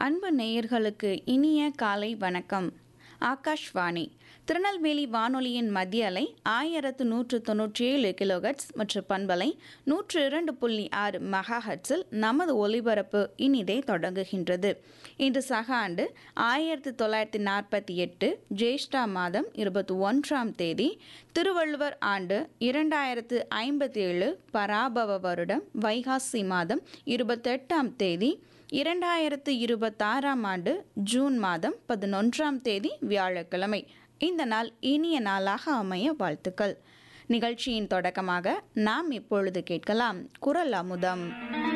அன்பு நேயர்களுக்கு இனிய காலை வணக்கம் ஆகாஷ்வாணி திருநெல்வேலி வானொலியின் மத்திய அலை ஆயிரத்து நூற்று தொன்னூற்றி ஏழு கிலோஹெட்ஸ் மற்றும் பண்பலை நூற்று இரண்டு புள்ளி ஆறு மெகா ஹெட்ஸில் நமது ஒலிபரப்பு இனிதே தொடங்குகின்றது இன்று சக ஆண்டு ஆயிரத்தி தொள்ளாயிரத்தி நாற்பத்தி எட்டு ஜேஷ்டா மாதம் இருபத்தி ஒன்றாம் தேதி திருவள்ளுவர் ஆண்டு இரண்டாயிரத்து ஐம்பத்தி ஏழு பராபவ வருடம் வைகாசி மாதம் இருபத்தெட்டாம் தேதி இரண்டாயிரத்து இருபத்தாறாம் ஆண்டு ஜூன் மாதம் பதினொன்றாம் தேதி வியாழக்கிழமை இந்த நாள் இனிய நாளாக அமைய வாழ்த்துக்கள் நிகழ்ச்சியின் தொடக்கமாக நாம் இப்பொழுது கேட்கலாம் குரல் அமுதம்